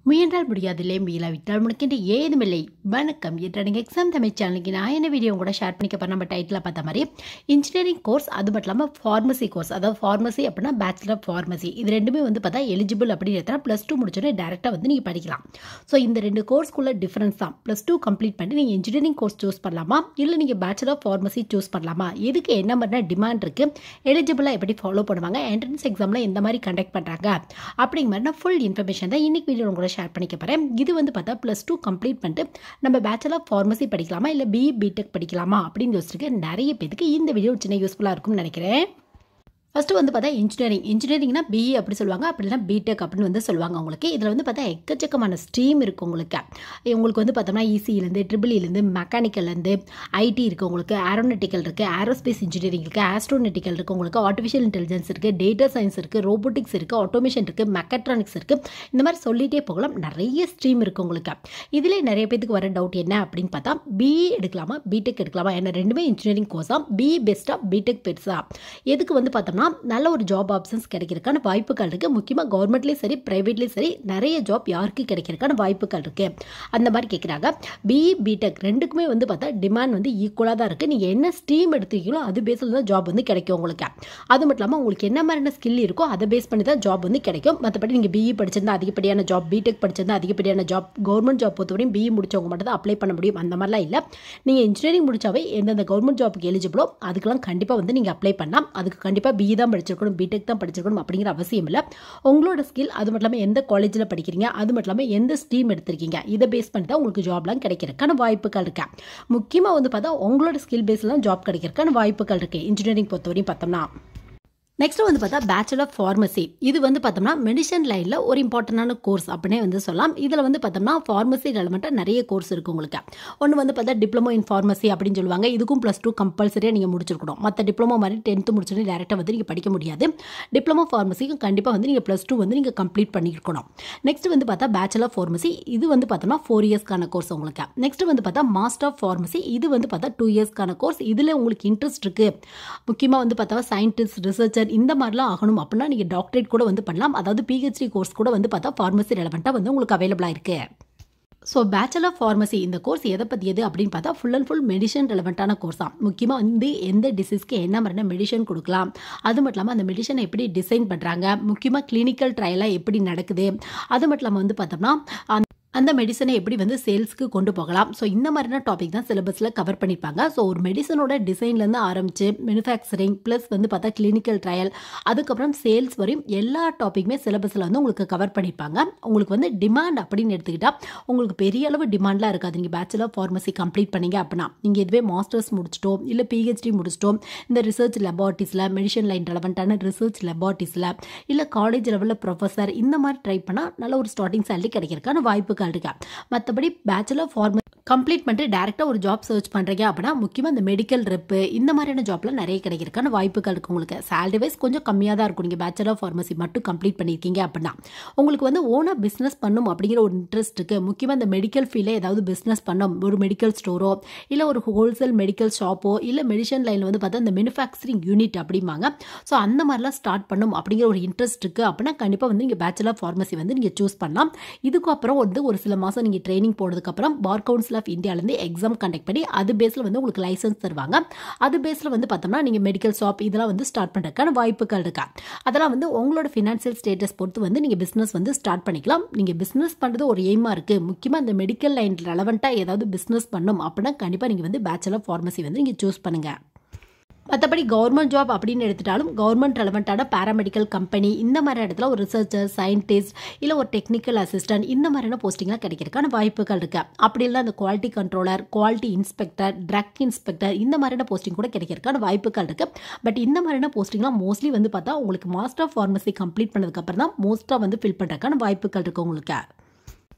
முயன்றால் முடியாதில்லை முயலாவிட்டால் முனக்கின்ற ஏதுமில்லை வணக்கம் என்ற நீங்கள் எக்ஸாம் தமிழ் சேனலுக்கு நான் என்ன வீடியோ கூட ஷேர் பண்ணிக்க போகிறேன் நம்ம டைட்டில் பார்த்த மாதிரி இன்ஜினியரிங் கோர்ஸ் அது மட்டும் இல்லாமல் ஃபார்மசி கோர்ஸ் அதாவது ஃபார்மசி அப்படின்னா பேச்சுலர் ஃபார்மசி இது ரெண்டுமே வந்து பார்த்தா எலிஜிபிள் அப்படின்னு எடுத்தா ப்ளஸ் டூ முடிச்சோடனே டேரெக்டாக வந்து நீங்கள் படிக்கலாம் ஸோ இந்த ரெண்டு கோர்ஸ்க்குள்ள டிஃப்ரென்ஸ் தான் ப்ளஸ் டூ கம்ப்ளீட் பண்ணி நீங்கள் இன்ஜினியரிங் கோர்ஸ் சூஸ் பண்ணலாமா இல்லை நீங்கள் பேச்சுலர் ஃபார்மசி சூஸ் பண்ணலாமா எதுக்கு என்ன மாதிரியான டிமாண்ட் இருக்குது எலிஜிபிளாக எப்படி ஃபாலோ பண்ணுவாங்க என்ட்ரன்ஸ் எக்ஸாமில் எந்த மாதிரி கண்டக்ட் பண்ணுறாங்க அப்படிங்கிற மாதிரி நான் ஃபுல் இன்ஃபர்மேஷன் தான் இன்னைக்கு வீடியோ கூட ஷேர் பண்ணிக்க போகிறேன் இது வந்து பார்த்தா ப்ளஸ் டூ கம்ப்ளீட் பண்ணிட்டு நம்ம பேச்சுலர் ஃபார்மசி படிக்கலாமா இல்லை பிஇ பிடெக் படிக்கலாமா அப்படின்னு யோசிச்சிருக்கேன் நிறைய பேருக்கு இந்த வீடியோ சின்ன யூஸ்ஃபுல்லாக இருக்கும்னு நினைக்கிறேன் ஃபஸ்ட்டு வந்து பார்த்தா இன்ஜினியரிங் இன்ஜினியரிங்னா பிஇ அப்படி சொல்லுவாங்க அப்படின்னா பிடெக் அப்படின்னு வந்து சொல்லுவாங்க உங்களுக்கு இதில் வந்து பார்த்தா எக்கச்சக்கமான ஸ்ட்ரீம் இருக்குது உங்களுக்கு உங்களுக்கு வந்து பார்த்தோம்னா இசியிலேருந்து ட்ரிபிள்இலேருந்து மெக்கானிக்கல்லேருந்து ஐடி இருக்குது உங்களுக்கு ஏரோனெட்டிக்கல் இருக்குது ஏரோஸ்பேஸ் இன்ஜினியரிங் இருக்குது ஆஸ்ட்ரோனெட்டிக்கல் இருக்குது உங்களுக்கு ஆர்டிஃபிஷியல் இன்டெலிஜென்ஸ் இருக்குது டேட்டா சயின்ஸ் இருக்குது ரோபோட்டிக்ஸ் இருக்குது ஆட்டோமேஷன் இருக்குது மெக்கட்ரானிக்ஸ் இருக்குது இந்த மாதிரி சொல்லிகிட்டே போகலாம் நிறைய ஸ்ட்ரீம் இருக்குது உங்களுக்கு இதிலே நிறைய பேத்துக்கு வர டவுட் என்ன அப்படின்னு பார்த்தா பிஇ எடுக்கலாமா பிடெக் எடுக்கலாமா ஏன்னா ரெண்டுமே இன்ஜினியரிங் கோர்ஸாக பிஇ பெஸ்ட்டாக பிடெக் பெருசா எதுக்கு வந்து பார்த்தோம்னா நல்ல ஒரு ஜாப் ஆப்ஷன்ஸ் கிடைக்கிறதுக்கான வாய்ப்புகள் இருக்குது முக்கியமாக கவர்மெண்ட்லேயும் சரி ப்ரைவேட்லேயும் சரி நிறைய ஜாப் யாருக்கு கிடைக்கிறதுக்கான வாய்ப்புகள் இருக்குது அந்த மாதிரி கேட்குறாங்க பிஇ பிடெக் ரெண்டுக்குமே வந்து பார்த்தா டிமாண்ட் வந்து ஈக்குவலாக தான் இருக்குது நீங்கள் என்ன ஸ்ட்ரீம் எடுத்துருக்கீங்களோ அது பேஸில் தான் ஜாப் வந்து கிடைக்கும் உங்களுக்கு அது மட்டும் இல்லாமல் உங்களுக்கு என்ன மாதிரியான ஸ்கில் இருக்கோ அதை பேஸ் பண்ணி தான் ஜாப் வந்து கிடைக்கும் மற்றபடி நீங்கள் பிஇ படிச்சிருந்தா அதிகப்படியான ஜாப் பிடெக் படிச்சிருந்தா அதிகப்படியான ஜாப் கவர்மெண்ட் ஜாப் பொறுத்தவரையும் பிஇ முடிச்சவங்க மட்டும் தான் அப்ளை பண்ண முடியும் அந்த மாதிரிலாம் இல்லை நீங்கள் இன்ஜினியரிங் முடிச்சாவே எந்தெந்த கவர்மெண்ட் ஜாப்புக்கு எலிஜிபிளோ அதுக்கெல்லாம் கண்டிப்பாக வந்து நீங்கள் அப்ளை பண்ணலாம் அதுக்கு கண்டிப்பாக பிஇ தான் படிச்சிருக்கணும் பிடெக் தான் படிச்சிருக்கணும் அப்படிங்கிற அவசியம் இல்லை உங்களோட ஸ்கில் அது மட்டும் இல்லாமல் எந்த காலேஜில் படிக்கிறீங்க அது மட்டும் இல்லாமல் எந்த ஸ்ட்ரீம் எடுத்திருக்கீங்க இதை பேஸ் பண்ணி தான் உங்களுக்கு ஜாப்லாம் கிடைக்கிறதுக்கான வாய்ப்புகள் இருக்கு முக்கியமாக வந்து பார்த்தா உங்களோட ஸ்கில் பேஸ்லாம் ஜாப் கிடைக்கிறதுக்கான வாய்ப்புகள் இருக்கு இன்ஜினியரிங் பொறுத்தவரையும் பார்த்தோம்னா நெக்ஸ்ட் வந்து பார்த்தா பேச்சுலர் ஃபார்மசி இது வந்து பார்த்தோம்னா மெடிசன் லைனில் ஒரு இம்பார்ட்டண்டான கோர்ஸ் அப்படின்னே வந்து சொல்லலாம் இதில் வந்து பார்த்தோம்னா ஃபார்மசி ரெலவெண்ட்டாக நிறைய கோர்ஸ் இருக்குது உங்களுக்கு ஒன்று வந்து பார்த்தா டிப்ளமோ இன் ஃபார்மசி அப்படின்னு சொல்லுவாங்க இதுக்கும் ப்ளஸ் டூ கம்பல்சரியாக நீங்கள் முடிச்சிருக்கணும் மற்ற டிப்ளமோ மாதிரி டென்த்து முடிச்சுட்டு டேரெக்டாக வந்து நீங்கள் படிக்க முடியாது டிப்ளமோ ஃபார்மசிக்கும் கண்டிப்பாக வந்து நீங்கள் ப்ளஸ் டூ வந்து நீங்கள் கம்ப்ளீட் பண்ணியிருக்கணும் நெக்ஸ்ட் வந்து பார்த்தா பேச்சுலர் ஃபார்மசி இது வந்து பார்த்தோம்னா ஃபோர் இயர்ஸ்க்கான கோர்ஸ் உங்களுக்கு நெக்ஸ்ட் வந்து பார்த்தா மாஸ்டர் ஆஃப் ஃபார்மசி இது வந்து பார்த்தா டூ இயர்ஸ்க்கான கோர்ஸ் இதில் உங்களுக்கு இன்ட்ரெஸ்ட் இருக்குது முக்கியமாக வந்து பார்த்தா சயின்டிஸ்ட் ரிசர்ச்சர் இந்த மாதிரிலாம் ஆகணும் அப்படின்னா நீங்கள் டாக்டரேட் கூட வந்து பண்ணலாம் அதாவது பிஹெச்டி கோர்ஸ் கூட வந்து பார்த்தா ஃபார்மசி ரெலவெண்ட்டாக வந்து உங்களுக்கு அவைலபிளாக இருக்குது ஸோ பேச்சுலர் ஃபார்மசி இந்த கோர்ஸ் எதை பற்றியது அப்படின்னு பார்த்தா ஃபுல் அண்ட் ஃபுல் மெடிசன் ரெலவெண்ட்டான கோர்ஸ் தான் முக்கியமாக வந்து எந்த டிசீஸ்க்கு என்ன மாதிரியான மெடிசன் கொடுக்கலாம் அது மட்டும் இல்லாமல் அந்த மெடிசனை எப்படி டிசைன் பண்ணுறாங்க முக்கியமாக கிளினிக்கல் ட்ரையலாக எப்படி நடக்குது அது மட்டும் இல்லாமல் வந்து பார்த்தோம்னா அந்த மெடிசனை எப்படி வந்து சேல்ஸ்க்கு கொண்டு போகலாம் ஸோ இந்த மாதிரியான டாபிக் தான் சிலபஸில் கவர் பண்ணியிருப்பாங்க ஸோ ஒரு மெடிசனோட டிசைன்லேருந்து ஆரம்பித்து மேனுஃபேக்சரிங் ப்ளஸ் வந்து பார்த்தா கிளினிக்கல் ட்ரையல் அதுக்கப்புறம் சேல்ஸ் வரையும் எல்லா டாப்பிக்குமே சிலபஸில் வந்து உங்களுக்கு கவர் பண்ணியிருப்பாங்க உங்களுக்கு வந்து டிமாண்ட் அப்படின்னு எடுத்துக்கிட்டால் உங்களுக்கு பெரிய அளவு டிமாண்ட்லாம் இருக்காது நீங்கள் பேச்சுலர் ஃபார்மசி கம்ப்ளீட் பண்ணீங்க அப்படின்னா நீங்கள் இதுவே மாஸ்டர்ஸ் முடிச்சிட்டோம் இல்லை பிஹெச்டி முடிச்சிட்டோம் இந்த ரிசர்ச் லெபார்ட்டிஸில் மெடிசன் லைன் ரெலவெண்ட்டான ரிசர்ச் லெபார்ட்டிஸில் இல்லை காலேஜ் லெவலில் ப்ரொஃபஸர் இந்த மாதிரி ட்ரை பண்ணால் நல்ல ஒரு ஸ்டார்டிங் சேலரி கிடைக்கிறதுக்கான வாய்ப்புகள் இருக்கு மற்றபடி பேச்சுலர் ஃபார்ம கம்ப்ளீட் பண்ணிட்டு டேரெக்டாக ஒரு ஜாப் சர்ச் பண்ணுறீங்க அப்படின்னா முக்கியமாக இந்த மெடிக்கல் ரெப்பு இந்த மாதிரியான ஜாப்லாம் நிறைய கிடைக்கிறதுக்கான வாய்ப்புகள் இருக்குது உங்களுக்கு சேலரி வைஸ் கொஞ்சம் கம்மியாக தான் இருக்கும் நீங்கள் பேச்சுலர் ஃபார்மசி மட்டும் கம்ப்ளீட் பண்ணியிருக்கீங்க அப்படின்னா உங்களுக்கு வந்து ஓனாக பிஸ்னஸ் பண்ணும் அப்படிங்கிற ஒரு இன்ட்ரெஸ்ட் இருக்குது முக்கியமாக இந்த மெடிக்கல் ஃபீல்டில் ஏதாவது பிஸ்னஸ் பண்ணும் ஒரு மெடிக்கல் ஸ்டோரோ இல்லை ஒரு ஹோல்சேல் மெடிக்கல் ஷாப்போ இல்லை மெடிசன் லைனில் வந்து பார்த்தா இந்த மேனுஃபேக்சரிங் யூனிட் அப்படிம்பாங்க ஸோ அந்த மாதிரிலாம் ஸ்டார்ட் பண்ணும் அப்படிங்கிற ஒரு இன்ட்ரெஸ்ட் இருக்குது அப்படின்னா கண்டிப்பாக வந்து நீங்கள் பேச்சுலர் ஃபார்மசி வந்து நீங்கள் சூஸ் பண்ணலாம் இதுக்கப்புறம் வந்து ஒரு சில மாதம் நீங்கள் ட்ரைனிங் போனதுக்கப்புறம் பார் கவுன்சில் ஆஃப் இந்தியாவிலேருந்து எக்ஸாம் கண்டக்ட் பண்ணி அது பேஸில் வந்து உங்களுக்கு லைசன்ஸ் தருவாங்க அது பேஸில் வந்து பார்த்தோம்னா நீங்கள் மெடிக்கல் ஷாப் இதெல்லாம் வந்து ஸ்டார்ட் பண்ணுறதுக்கான வாய்ப்புகள் இருக்கா அதெல்லாம் வந்து உங்களோட ஃபினான்ஷியல் ஸ்டேட்டஸ் பொறுத்து வந்து நீங்கள் பிஸ்னஸ் வந்து ஸ்டார்ட் பண்ணிக்கலாம் நீங்கள் பிஸ்னஸ் பண்ணுறது ஒரு எய்மாக இருக்குது முக்கியமாக இந்த மெடிக்கல் லைன் ரெலவெண்ட்டாக ஏதாவது பிஸ்னஸ் பண்ணும் அப்படின்னா கண்டிப்பாக நீங்கள் வந்து பேச்சுலர் ஃபார்மசி வந்து நீங்கள் சூஸ் பண்ணுங்கள் மற்றபடி கவர்மெண்ட் ஜாப் அப்படின்னு எடுத்துட்டாலும் கவர்மெண்ட் ரெலவெண்ட்டான பேராமெடிக்கல் கம்பெனி இந்த மாதிரி இடத்துல ஒரு ரிசர்ச்சர் சயின்டிஸ்ட் இல்லை ஒரு டெக்னிக்கல் அசிஸ்டன்ட் இந்த மாதிரியான போஸ்டிங்லாம் கிடைக்கிறதுக்கான வாய்ப்புகள் இருக்குது அப்படி இல்லை அந்த quality controller quality inspector drug inspector இந்த மாதிரியான போஸ்டிங் கூட கிடைக்கிறதுக்கான வாய்ப்புகள் இருக்குது பட் இந்த மாதிரியான போஸ்டிங்லாம் மோஸ்ட்லி வந்து பார்த்தா உங்களுக்கு மாஸ்டர் ஆஃப் ஃபார்மசி கம்ப்ளீட் பண்ணதுக்கப்புறம் தான் மோஸ்ட்டாக வந்து ஃபில் பண்ணுறதுக்கான வாய்ப்புகள் இருக்குது உங்களுக்கு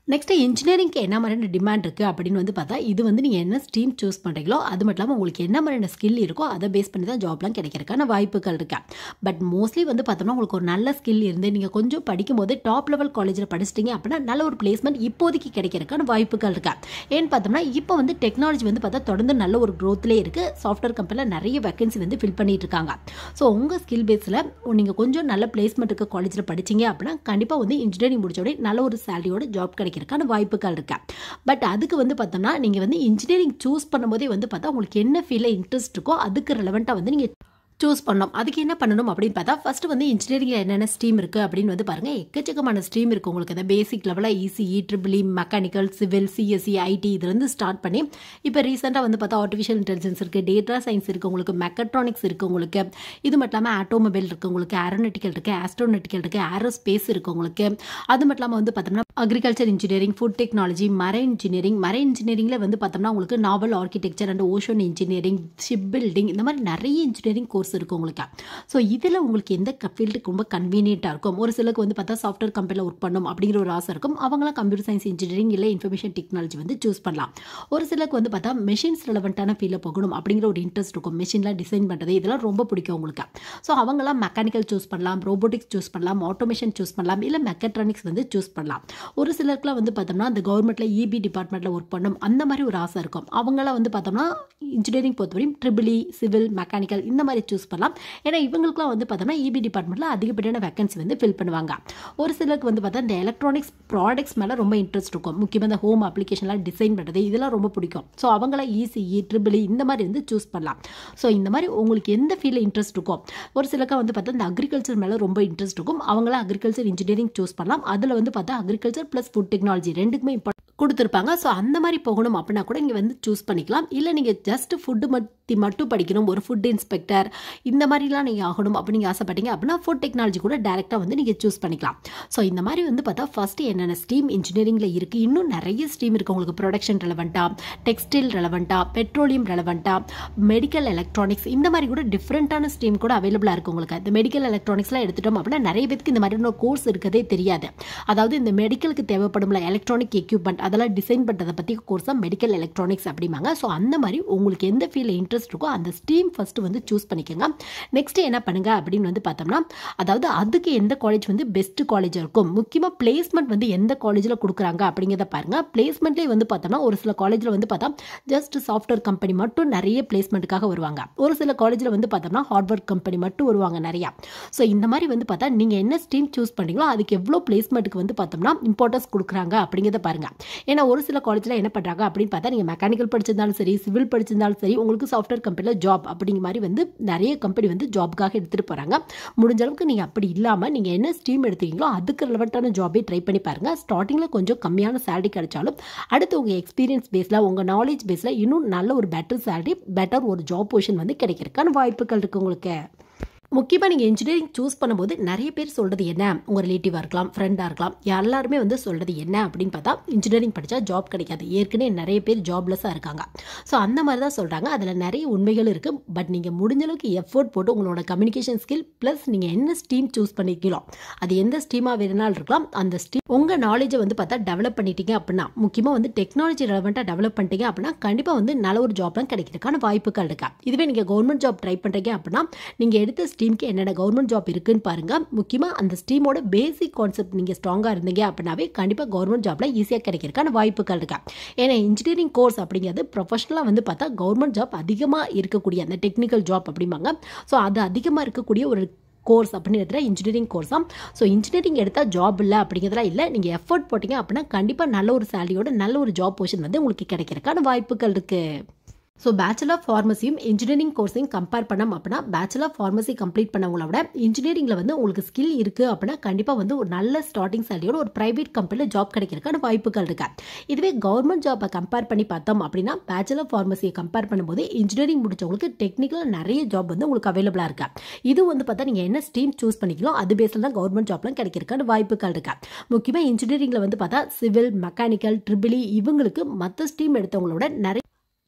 நெக்ஸ்ட் இன்ஜினியரிங்க்கு என்ன மாதிரியான டிமாண்ட் இருக்குது அப்படின்னு வந்து பார்த்தா இது வந்து நீங்கள் என்ன ஸ்ட்ரீம் சூஸ் பண்ணுறீங்களோ அது மட்டும் இல்லாமல் உங்களுக்கு என்ன மாதிரியான ஸ்கில் இருக்கோ அதை பேஸ் பண்ணி தான் ஜாப்லாம் கிடைக்கிறதுக்கான வாய்ப்புகள் இருக்கு பட் மோஸ்ட்லி வந்து பார்த்தோம்னா உங்களுக்கு ஒரு நல்ல ஸ்கில் இருந்து நீங்கள் கொஞ்சம் படிக்கும் போது டாப் லெவல் காலேஜில் படிச்சிட்டிங்க அப்படின்னா நல்ல ஒரு பிளேஸ்மெண்ட் இப்போதைக்கு கிடைக்கிறதுக்கான வாய்ப்புகள் இருக்கு ஏன்னு பார்த்தோம்னா இப்போ வந்து டெக்னாலஜி வந்து பார்த்தா தொடர்ந்து நல்ல ஒரு க்ரோத்லேயே இருக்குது சாஃப்ட்வேர் கம்பெனியில் நிறைய வேகன்சி வந்து ஃபில் பண்ணிட்டு இருக்காங்க ஸோ உங்கள் ஸ்கில் பேஸில் நீங்கள் கொஞ்சம் நல்ல பிளேஸ்மெண்ட் இருக்க காலேஜில் படிச்சீங்க அப்படின்னா கண்டிப்பாக வந்து இன்ஜினியரிங் முடிச்ச உடனே நல்ல ஒரு சேலரியோட ஜாப் கிடைக்கிறதுக்கான வாய்ப்புகள் இருக்கு பட் அதுக்கு வந்து பார்த்தோம்னா நீங்கள் வந்து இன்ஜினியரிங் சூஸ் பண்ணும்போதே வந்து பார்த்தா உங்களுக்கு என்ன ஃபீல்டில் இன்ட்ரெஸ்ட் இருக்கோ அதுக்கு ரெலவெண்ட்டாக வந்து நீங்கள் சூஸ் பண்ணணும் அதுக்கு என்ன பண்ணணும் அப்படின்னு பார்த்தா ஃபர்ஸ்ட் வந்து இன்ஜினியரிங்கில் என்னென்ன ஸ்ட்ரீம் இருக்குது அப்படின்னு வந்து பாருங்கள் எக்கச்சக்கமான ஸ்ட்ரீம் இருக்குது உங்களுக்கு அந்த பேசிக் லெவலில் ECE triple E mechanical civil CSE IT இதுலேருந்து ஸ்டார்ட் பண்ணி இப்போ ரீசெண்டாக வந்து பார்த்தா ஆர்டிஃபிஷியல் இன்டெலிஜென்ஸ் இருக்குது டேட்டா சயின்ஸ் இருக்குது உங்களுக்கு மெக்கட்ரானிக்ஸ் இருக்குது உங்களுக்கு இது மட்டும் இல்லாமல் ஆட்டோமொபைல் இருக்குது உங்களுக்கு ஏரோனெட்டிக்கல் இருக்குது ஆஸ்ட்ரோனெட்டிக்கல் இருக்குது ஏரோஸ்பேஸ் இருக்குது உங்களுக்கு அது மட்டும் இல்லாமல் வந்து பார்த்தோம்னா agriculture engineering food technology marine engineering marine இன்ஜினியரிங்கில் வந்து பார்த்தோம்னா உங்களுக்கு naval architecture and ocean engineering ship building இந்த மாதிரி நிறைய இன்ஜினியரிங் கோர்ஸ் இருக்குது உங்களுக்கு ஸோ இதில் உங்களுக்கு எந்த ஃபீல்டுக்கு ரொம்ப கன்வீனியண்ட்டாக இருக்கும் ஒரு சிலருக்கு வந்து பார்த்தா சாஃப்ட்வேர் கம்பெனியில் ஒர்க் பண்ணணும் அப்படிங்கிற ஒரு ஆசை இருக்கும் அவங்களாம் கம்ப்யூட்டர் சயின்ஸ் இன்ஜினியரிங் இல்லை இன்ஃபர்மேஷன் டெக்னாலஜி வந்து சூஸ் பண்ணலாம் ஒரு சிலருக்கு வந்து பார்த்தா மெஷின்ஸ் ரெலவெண்ட்டான ஃபீல்டில் போகணும் அப்படிங்கிற ஒரு இன்ட்ரெஸ்ட் இருக்கும் மெஷின்லாம் டிசைன் பண்ணுறது இதெல்லாம் ரொம்ப பிடிக்கும் உங்களுக்கு ஸோ அவங்களாம் மெக்கானிக்கல் சூஸ் பண்ணலாம் ரோபோட்டிக்ஸ் சூஸ் பண்ணலாம் ஆட்டோமேஷன் சூஸ் பண்ணலாம் இல்லை மெக்கட்ரானிக்ஸ் வந்து சூஸ் பண்ணலாம் ஒரு சிலருக்குலாம் வந்து பார்த்தோம்னா அந்த கவர்மெண்ட்டில் இபி டிபார்ட்மெண்ட்டில் ஒர்க் பண்ணணும் அந்த மாதிரி ஒரு ஆசை இருக்கும் அவங்களாம் வந்து பார்த்தோம்னா இன்ஜினியரிங் பொறுத்தவரையும் ட்ரிபிளி சிவில் மெக்கானிக்கல் இந்த மாதிரி சூஸ் பண்ணலாம் ஏன்னா இவங்களுக்குலாம் வந்து பார்த்தோம்னா இபி டிபார்ட்மெண்ட்டில் அதிகப்படியான வேகன்சி வந்து ஃபில் பண்ணுவாங்க ஒரு சிலருக்கு வந்து பார்த்தா இந்த எலக்ட்ரானிக்ஸ் ப்ராடக்ட்ஸ் மேலே ரொம்ப இன்ட்ரெஸ்ட் இருக்கும் முக்கியமாக இந்த ஹோம் அப்ளிகேஷன்லாம் டிசைன் பண்ணுறது இதெல்லாம் ரொம்ப பிடிக்கும் ஸோ அவங்களாம் இசிஇ ட்ரிபிளி இந்த மாதிரி வந்து சூஸ் பண்ணலாம் ஸோ இந்த மாதிரி உங்களுக்கு எந்த ஃபீல்டில் இன்ட்ரெஸ்ட் இருக்கும் ஒரு சிலருக்கு வந்து பார்த்தா இந்த அக்ரிகல்ச்சர் மேலே ரொம்ப இன்ட்ரெஸ்ட் இருக்கும் அவங்களாம் அக்ரிகல்ச்சர் இன்ஜினியரிங் சூஸ் பண்ணலாம் அதில் வந்து பார்த்தா அக்ரிகல்ச்சர் ப்ளஸ் ஃபுட் டெக்னாலஜி ரெண்டுக்குமே இப்போ கொடுத்துருப்பாங்க ஸோ அந்த மாதிரி போகணும் அப்படின்னா கூட இங்கே வந்து சூஸ் பண்ணிக்கலாம் இல்லை நீங்கள் ஜஸ்ட் ஃபுட்டு பற்றி மட்டும் படிக்கணும் ஒரு ஃபுட் இன்ஸ்பெக்டர் இந்த மாதிரிலாம் நீங்கள் ஆகணும் அப்படின்னு ஆசைப்பட்டீங்க அப்படின்னா ஃபுட் டெக்னாலஜி கூட டேரெக்டாக வந்து நீங்கள் சூஸ் பண்ணிக்கலாம் ஸோ இந்த மாதிரி வந்து பார்த்தா ஃபஸ்ட்டு என்னென்ன ஸ்ட்ரீம் இன்ஜினியரிங்கில் இருக்குது இன்னும் நிறைய ஸ்ட்ரீம் இருக்குது உங்களுக்கு ப்ரொடக்ஷன் ரெலவெண்ட்டாக டெக்ஸ்டைல் ரெலவெண்ட்டாக பெட்ரோலியம் ரெலவெண்ட்டாக மெடிக்கல் எலக்ட்ரானிக்ஸ் இந்த மாதிரி கூட டிஃப்ரெண்ட்டான ஸ்ட்ரீம் கூட அவைலபிளாக இருக்குது உங்களுக்கு இந்த மெடிக்கல் எலக்ட்ரானிக்ஸ்லாம் எடுத்துட்டோம் அப்படின்னா நிறைய பேருக்கு இந்த மாதிரி ஒரு கோர்ஸ் இருக்கதே தெரியாது அதாவது இந்த மெடிக்கலுக்கு தேவைப்படும்ல எலக்ட்ரானிக் எக்யூப்மெண்ட் அதெல்லாம் டிசைன் பண்ணுறதை பற்றி கோர்ஸ் தான் மெடிக்கல் எலக்ட்ரானிக்ஸ் அப்படிம்பாங்க ஸோ அந்த மாதிரி உங்களுக்கு எந்த ஃபீல்டில் இன்ட்ரெஸ்ட் இருக்கோ அந்த ஸ்ட்ரீம் ஃபஸ்ட்டு வந்து சூஸ் பண்ணிக்கோங்க நெக்ஸ்ட் என்ன பண்ணுங்க அப்படின்னு வந்து பார்த்தோம்னா அதாவது அதுக்கு எந்த காலேஜ் வந்து பெஸ்ட் காலேஜாக இருக்கும் முக்கியமாக பிளேஸ்மெண்ட் வந்து எந்த காலேஜில் கொடுக்குறாங்க அப்படிங்கிறத பாருங்க பிளேஸ்மெண்ட்லேயே வந்து பார்த்தோம்னா ஒரு சில காலேஜில் வந்து பார்த்தா ஜஸ்ட் சாஃப்ட்வேர் கம்பெனி மட்டும் நிறைய பிளேஸ்மெண்ட்டுக்காக வருவாங்க ஒரு சில காலேஜில் வந்து பார்த்தோம்னா ஹார்ட்வேர் கம்பெனி மட்டும் வருவாங்க நிறையா ஸோ இந்த மாதிரி வந்து பார்த்தா நீங்கள் என்ன ஸ்ட்ரீம் சூஸ் பண்ணுறீங்களோ அதுக்கு எவ்வளோ பிளேஸ்மெண்ட்டுக்கு வந்து பார்த்தோம்னா இம்பார்ட்டன்ஸ் கொடுக்குறாங்க அப்படிங்கிறத பாருங்க ஏன்னா ஒரு சில காலேஜில் என்ன பண்ணுறாங்க அப்படின்னு பார்த்தா நீங்கள் மெக்கானிக்கல் படிச்சிருந்தாலும் சரி சிவில் படிச்சிருந்தாலும் சரி உங்களுக்கு சாஃப்ட்வேர் கம்பெனியில் ஜாப் அப்படிங்கிற மாதிரி வந்து நிறைய கம்பெனி வந்து ஜாப்க்காக எடுத்துகிட்டு போகிறாங்க முடிஞ்ச அளவுக்கு நீங்கள் அப்படி இல்லாமல் நீங்கள் என்ன ஸ்ட்ரீம் எடுத்தீங்களோ அதுக்கு ரிலவெண்ட்டான ஜாபே ட்ரை பண்ணி பாருங்கள் ஸ்டார்டிங்கில் கொஞ்சம் கம்மியான சேலரி கிடைச்சாலும் அடுத்து உங்கள் எக்ஸ்பீரியன்ஸ் பேஸில் உங்கள் நாலேஜ் பேஸில் இன்னும் நல்ல ஒரு பெட்டர் சேலரி பெட்டர் ஒரு ஜாப் பொசிஷன் வந்து கிடைக்கிறதுக்கான வாய்ப்புகள் இருக்குது உங்களுக்கு முக்கியமாக நீங்கள் இன்ஜினியரிங் சூஸ் பண்ணும்போது நிறைய பேர் சொல்கிறது என்ன உங்கள் ரிலேட்டிவாக இருக்கலாம் ஃப்ரெண்டாக இருக்கலாம் எல்லாருமே வந்து சொல்கிறது என்ன அப்படின்னு பார்த்தா இன்ஜினியரிங் படித்தா ஜாப் கிடைக்காது ஏற்கனவே நிறைய பேர் ஜாப்லெஸ்ஸாக இருக்காங்க ஸோ அந்த மாதிரி தான் சொல்கிறாங்க அதில் நிறைய உண்மைகள் இருக்குது பட் நீங்கள் முடிஞ்ச அளவுக்கு எஃபோர்ட் போட்டு உங்களோட கம்யூனிகேஷன் ஸ்கில் ப்ளஸ் நீங்கள் என்ன ஸ்ட்ரீம் சூஸ் பண்ணிக்கிறோம் அது எந்த ஸ்ட்ரீமாக வேணுனாலும் இருக்கலாம் அந்த ஸ்ட்ரீம் உங்கள் நாலேஜை வந்து பார்த்தா டெவலப் பண்ணிட்டீங்க அப்படின்னா முக்கியமாக வந்து டெக்னாலஜி ரெலவெண்ட்டாக டெவலப் பண்ணிட்டீங்க அப்படின்னா கண்டிப்பாக வந்து நல்ல ஒரு ஜாப்லாம் கிடைக்கிறதுக்கான வாய்ப்புகள் இருக்கா இதுவே நீங்கள் கவர்மெண்ட் ஜாப் ட்ரை பண்ணுறீங்க அப்படின்னா நீங்கள் எடுத்த ஸ்ட்ரீம்க்கு என்னென்ன கவர்மெண்ட் ஜாப் இருக்குன்னு பாருங்கள் முக்கியமாக அந்த ஸ்ட்ரீமோட பேசிக் கான்செப்ட் நீங்கள் ஸ்ட்ராங்காக இருந்தீங்க அப்படின்னாவே கண்டிப்பாக கவர்மெண்ட் ஜாப்ல ஈஸியாக கிடைக்கிறதுக்கான வாய்ப்புகள் இருக்கா ஏன்னா இன்ஜினியரிங் கோர்ஸ் அப்படிங்கிறது ப்ரொஃபஷனலாக வந்து பார்த்தா கவர்மெண்ட் ஜாப் அதிகமாக இருக்கக்கூடிய அந்த டெக்னிக்கல் ஜாப் அப்படிம்பாங்க ஸோ அது அதிகமாக இருக்கக்கூடிய ஒரு கோர்ஸ் அப்படின்னு எடுத்துகிட்டா இன்ஜினியரிங் கோர்ஸாக ஸோ இன்ஜினியரிங் எடுத்தால் ஜாப் இல்லை அப்படிங்கிறதுலாம் இல்லை நீங்கள் எஃபர்ட் போட்டிங்க அப்படின்னா கண்டிப்பாக நல்ல ஒரு சேலரியோட நல்ல ஒரு ஜாப் பொசிஷன் வந்து உங்களுக்கு கிடைக்கிறதுக்கான வாய்ப்புகள் இருக்குது ஸோ பேச்சுலர் ஃபார்மசியும் இன்ஜினியரிங் கோர்ஸையும் கம்பேர் பண்ணோம் அப்படின்னா பேச்சுலர் ஃபார்மசி கம்ப்ளீட் பண்ணவங்கள விட இன்ஜினியரிங்கில் வந்து உங்களுக்கு ஸ்கில் இருக்குது அப்படின்னா கண்டிப்பாக வந்து ஒரு நல்ல ஸ்டார்டிங் சேலரியோட ஒரு ப்ரைவேட் கம்பெனியில் ஜாப் கிடைக்கிறதுக்கான வாய்ப்புகள் இருக்கு இதுவே கவர்மெண்ட் ஜாப்பை கம்பேர் பண்ணி பார்த்தோம் அப்படின்னா பேச்சுலர் ஃபார்மசியை கம்பேர் பண்ணும்போது இன்ஜினியரிங் முடிச்சவங்களுக்கு டெக்னிக்கலாக நிறைய ஜாப் வந்து உங்களுக்கு அவைலபிளாக இருக்கு இது வந்து பார்த்தா நீங்கள் என்ன ஸ்ட்ரீம் சூஸ் பண்ணிக்கலாம் அது பேஸில் தான் கவர்மெண்ட் ஜாப்லாம் கிடைக்கிறதுக்கான வாய்ப்புகள் இருக்கு முக்கியமாக இன்ஜினியரிங்கில் வந்து பார்த்தா சிவில் மெக்கானிக்கல் ட்ரிபிளி இவங்களுக்கு மற்ற ஸ்ட்ரீம் எடுத்தவங்களோட நிறைய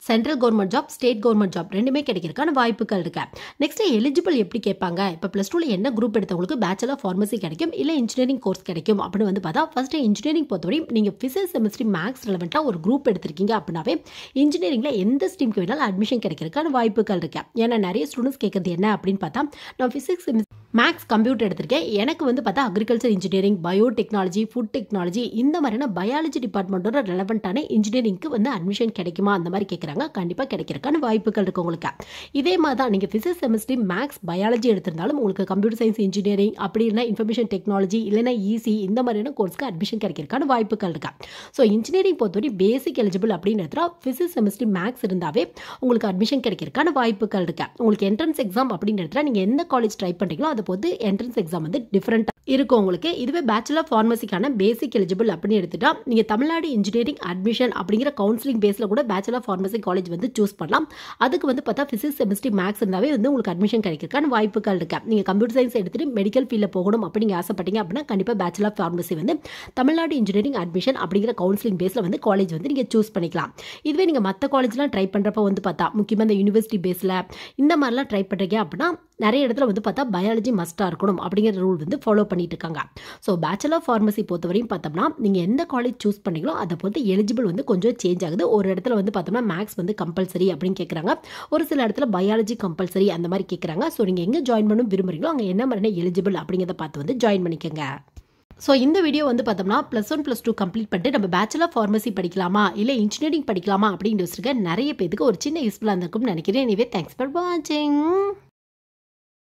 central government job state government job ரெண்டுமே கிடைக்கிறதுக்கான வாய்ப்புகள் இருக்கு நெக்ஸ்ட் எலிஜிபிள் எப்படி கேட்பாங்க இப்போ ப்ளஸ் டூவில் என்ன குரூப் எடுத்தவங்களுக்கு பேச்சுலர் ஃபார்மசி கிடைக்கும் இல்லை இன்ஜினியரிங் கோர்ஸ் கிடைக்கும் அப்படின்னு வந்து பார்த்தா ஃபர்ஸ்ட் இன்ஜினியரிங் பொறுத்தவரையும் நீங்கள் ஃபிசிக்ஸ் செமிஸ்ட்ரி மேக்ஸ் ரெலவெண்ட்டாக ஒரு குரூப் எடுத்திருக்கீங்க அப்படின்னாவே இன்ஜினியரிங்கில் எந்த ஸ்ட்ரீம்க்கு வேணாலும் அட்மிஷன் கிடைக்கிறதுக்கான வாய்ப்புகள் இருக்கு ஏன்னா நிறைய ஸ்டூடெண்ட்ஸ் கேட்குறது என்ன அப்படின்னு பார்த்தா நான் ஃபிசிக்ஸ் மேக்ஸ் கம்ப்யூட்டர் எடுத்திருக்கேன் எனக்கு வந்து பார்த்தா agriculture engineering biotechnology food technology இந்த மாதிரியான பயாலஜி டிபார்ட்மெண்ட்டோட ரெலவெண்ட்டான இன்ஜினியரிங்க்கு வந்து அட்மிஷன் கிடைக்குமா அந்த மாதிரி கேட்குறாங்க கண்டிப்பாக கிடைக்கிறதுக்கான வாய்ப்புகள் இருக்கு உங்களுக்கு இதே மாதிரி தான் நீங்கள் ஃபிசிக்ஸ் செமிஸ்ட்ரி மேக்ஸ் பயாலஜி எடுத்திருந்தாலும் உங்களுக்கு கம்ப்யூட்டர் சயின்ஸ் இன்ஜினியரிங் அப்படி இல்லைனா இன்ஃபர்மேஷன் டெக்னாலஜி இல்லைனா ஈசி இந்த மாதிரியான கோர்ஸ்க்கு அட்மிஷன் கிடைக்கிறதுக்கான வாய்ப்புகள் இருக்கா ஸோ இன்ஜினியரிங் பொறுத்தவரை பேசிக் எலிஜிபிள் அப்படின்னு எடுத்துட்டா ஃபிசிக்ஸ் செமிஸ்ட்ரி மேக்ஸ் இருந்தாவே உங்களுக்கு அட்மிஷன் கிடைக்கிறதுக்கான வாய்ப்புகள் இருக்கு உங்களுக்கு என்ட்ரன்ஸ் எக்ஸாம் அப்படின்னு எடுத்துட்டா நீங்கள் எந்த காலேஜ் ட்ரை பண்ணுறீங்களோ அதை பொறுத்து என்ட்ரன்ஸ் எக்ஸாம் வந்து டிஃப்ரெண்ட்டாக இருக்கும் உங்களுக்கு இதுவே பேச்சுலர் ஃபார்மசிக்கான பேசிக் எலிஜிபிள் அப்படின்னு எடுத்துட்டா நீங்கள் தமிழ்நாடு இன்ஜினியரிங் அட்மிஷன் அப்படிங்கிற கவுன்சிலிங் பேஸில் கூட பேச்சுலர் ஃபார்மசி காலேஜ் வந்து சூஸ் பண்ணலாம் அதுக்கு வந்து பார்த்தா ஃபிசிக்ஸ் செமிஸ்ட்ரி மேக்ஸ் இருந்தாவே வந்து உங்களுக்கு அட்மிஷன் கிடைக்கிறதுக்கான வாய்ப்புகள் இருக்கு நீங்கள் கம்ப்யூட்டர் சயின்ஸ் எடுத்துட்டு மெடிக்கல் ஃபீல்டில் போகணும் அப்படிங்க ஆசைப்பட்டீங்க அப்படின்னா கண்டிப்பாக பேச்சுலர் ஃபார்மசி வந்து தமிழ்நாடு இன்ஜினியரிங் அட்மிஷன் அப்படிங்கிற கவுன்சிலிங் பேஸில் வந்து காலேஜ் வந்து நீங்கள் சூஸ் பண்ணிக்கலாம் இதுவே நீங்கள் மற்ற காலேஜ்லாம் ட்ரை பண்ணுறப்ப வந்து பார்த்தா முக்கியமாக இந்த யூனிவர்சிட்டி பேஸில் இந்த மாதிரிலாம் ட்ரை பண்ணுறீங்க அப்படின்னா நிறைய இடத்துல வந்து பார்த்தா பயாலஜி மஸ்ட்டாக இருக்கணும் அப்படிங்கிற ரூல் வந்து ஃபாலோ பண்ணிட்டு இருக்காங்க ஸோ பேச்சுலர் ஃபார்மசி பொறுத்தவரையும் பார்த்தோம்னா நீங்கள் எந்த காலேஜ் சூஸ் பண்ணீங்களோ அதை பொறுத்து எலிஜிபிள் வந்து கொஞ்சம் சேஞ்ச் ஆகுது ஒரு இடத்துல வந்து பார்த்தோம்னா மேக்ஸ் வந்து கம்பல்சரி அப்படின்னு கேட்குறாங்க ஒரு சில இடத்துல பயாலஜி கம்பல்சரி அந்த மாதிரி கேட்குறாங்க ஸோ நீங்கள் எங்கே ஜாயின் பண்ணணும் விரும்புறீங்களோ அங்கே என்ன மாதிரியான எலிஜிபிள் அப்படிங்கிறத பார்த்து வந்து ஜாயின் பண்ணிக்கோங்க ஸோ இந்த வீடியோ வந்து பார்த்தோம்னா plus one plus two complete பண்ணிட்டு நம்ம பேச்சுலர் ஃபார்மசி படிக்கலாமா இல்லை இன்ஜினியரிங் படிக்கலாமா அப்படின்னு யோசிச்சிருக்க நிறைய பேருக்கு ஒரு சின்ன யூஸ்ஃபுல்லாக இருந்திருக்கும்னு நினைக்கிறேன் எனவே தேங்க்ஸ் ஃபார் வாட்சிங்